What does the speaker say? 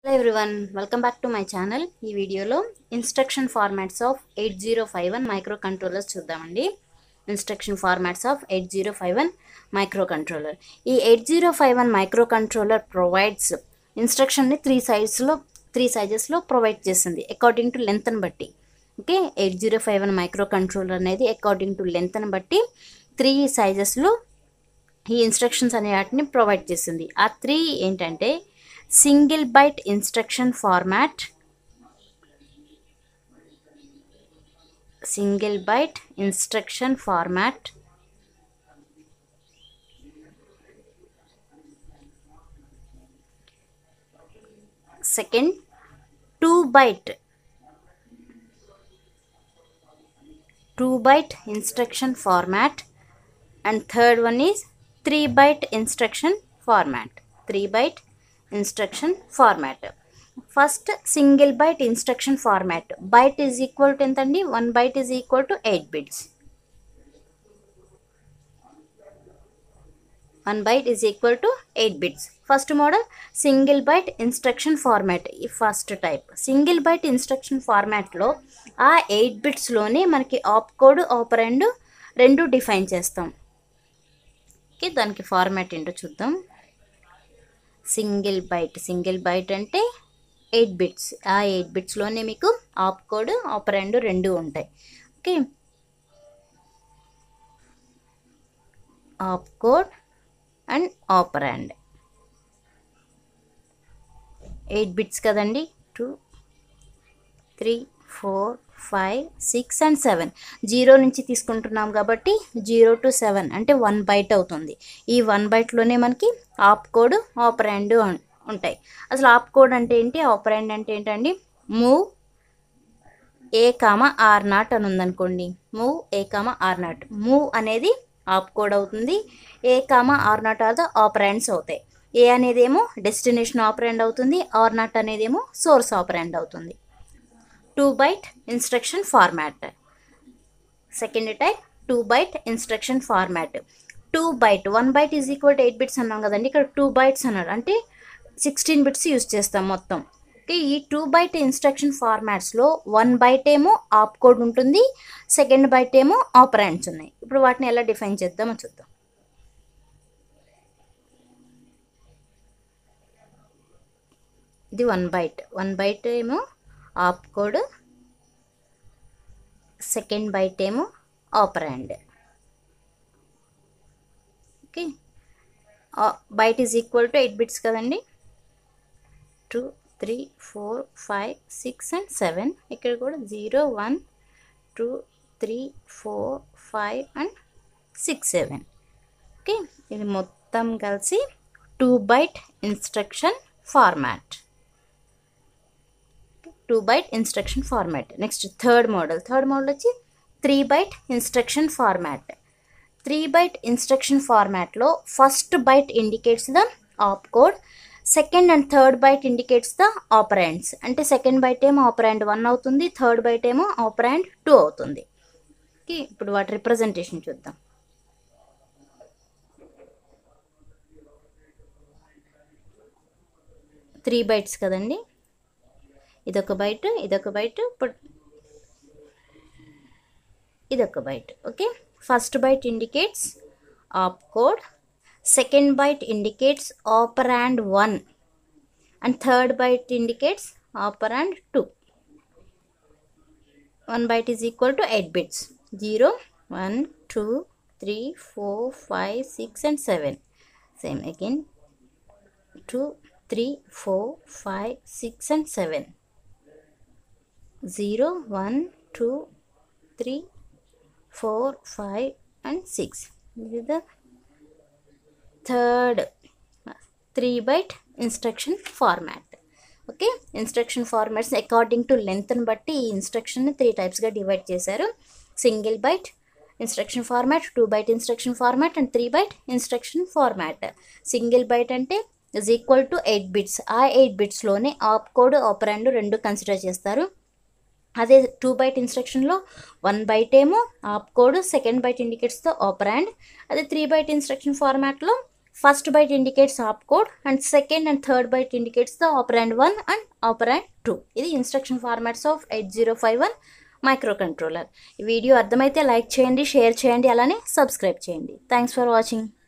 hello everyone welcome back to my channel ఈ వీడియోలో instruction formats of eight zero five one microcontrollers చూద్దామండి instruction formats of eight zero five one microcontroller ఈ eight zero five one microcontroller provides ఇన్స్ట్రక్షన్ని three సైజ్లో three సైజెస్లో provide చేస్తుంది according to లెంత్ని బట్టి okay eight zero five one microcontroller అనేది according to లెంత్ని బట్టి త్రీ సైజెస్లో ఈ ఇన్స్ట్రక్షన్స్ అనే వాటిని ప్రొవైడ్ చేసింది ఆ త్రీ ఏంటంటే single byte instruction format single byte instruction format second two byte two byte instruction format and third one is 3 byte instruction format 3 byte instruction format first single byte instruction format byte is equal to ఎంతండి 1 byte is equal to 8 bits 1 byte is equal to 8 bits first model single byte instruction format ఈ first type single byte instruction ఫార్మాట్లో ఆ eight బిట్స్లోనే మనకి ఆప్ code operand రెండు define చేస్తాం okay దానికి format ఏంటో చూద్దాం సింగిల్ బైట్ సింగిల్ బైట్ అంటే ఎయిట్ బిట్స్ ఆ ఎయిట్ బిట్స్లోనే మీకు ఆప్ కోడ్ ఆపరెండ్ రెండు ఉంటాయి okay op code and operand eight bits కదండి two three four five six and seven zero నుంచి తీసుకుంటున్నాం కాబట్టి జీరో టు సెవెన్ అంటే వన్ బైట్ అవుతుంది ఈ వన్ బైట్లోనే మనకి ఆప్ కోడ్ ఆపరాండ్ ఉంటాయి అసలు ఆప్ కోడ్ అంటే ఏంటి ఆపరాండ్ అంటే ఏంటండి move A comma R naught అని ఉందనుకోండి move A comma R naught move అనేది ఆప్ కోడ్ అవుతుంది A comma R naught are the operands అవుతాయి ఏ అనేదేమో డెస్టినేషన్ ఆపరాండ్ అవుతుంది ఆర్ నాట్ అనేదేమో సోర్స్ ఆపరాండ్ అవుతుంది two byte instruction format second type two byte instruction format two byte one byte is equal to eight bits అన్నాం కదండి ఇక్కడ two bytes అన్నాడు అంటే సిక్స్టీన్ బిట్స్ యూస్ చేస్తాం మొత్తం ఓకే ఈ టూ బైట్ ఇన్స్ట్రక్షన్ ఫార్మాట్స్లో వన్ బైట్ ఏమో ఆప్ కోడ్ ఉంటుంది సెకండ్ బైట్ ఏమో ఆపరాండ్స్ ఉన్నాయి ఇప్పుడు వాటిని ఎలా డిఫైన్ చేద్దామో చూద్దాం ఇది వన్ బైట్ వన్ బైట్ ఏమో ఆప్ కోడ్ సెకండ్ బైట్ ఏమో operand okay byte is equal to eight bits కదండి two three four five six and seven ఇక్కడ కూడా zero one two three four five and six seven okay ఇది మొత్తం కలిసి two byte instruction format two byte instruction format next third model third model వచ్చి three byte instruction format three byte instruction ఫార్మాట్లో first byte indicates the op code second and third byte indicates the operands అంటే second byte ఏమో operand one అవుతుంది third byte ఏమో operand two అవుతుంది okay ఇప్పుడు వాటి representation చూద్దాం త్రీ బైట్స్ కదండి ఇదొక బైట్ ఇదొక బైట్ ఇదొక byte okay first byte indicates op code second byte indicates operand one and third byte indicates operand two one byte is equal to eight bits zero one two three four five six and seven same again two three four five six and seven zero one two three four five and six ఇది the third three byte instruction format okay instruction formats according to లెంత్ని బట్టి ఈ ఇన్స్ట్రక్షన్ని three టైప్స్గా divide చేశారు single byte instruction format two byte instruction format and three byte instruction format single byte అంటే is equal to eight bits ఆ eight బిట్స్లోనే op code operand రెండు consider చేస్తారు అదే టూ బైట్ ఇన్స్ట్రక్షన్లో వన్ బైట్ ఏమో ఆప్ కోడ్ సెకండ్ బైట్ ఇండికేట్స్తో operand అదే త్రీ బైట్ ఇన్స్ట్రక్షన్ ఫార్మాట్లో first byte indicates op code and second and third byte indicates the operand one and operand two ఇది instruction formats of eight zero five one microcontroller ఈ video అర్థమైతే like చేయండి share చేయండి అలానే subscribe చేయండి thanks for watching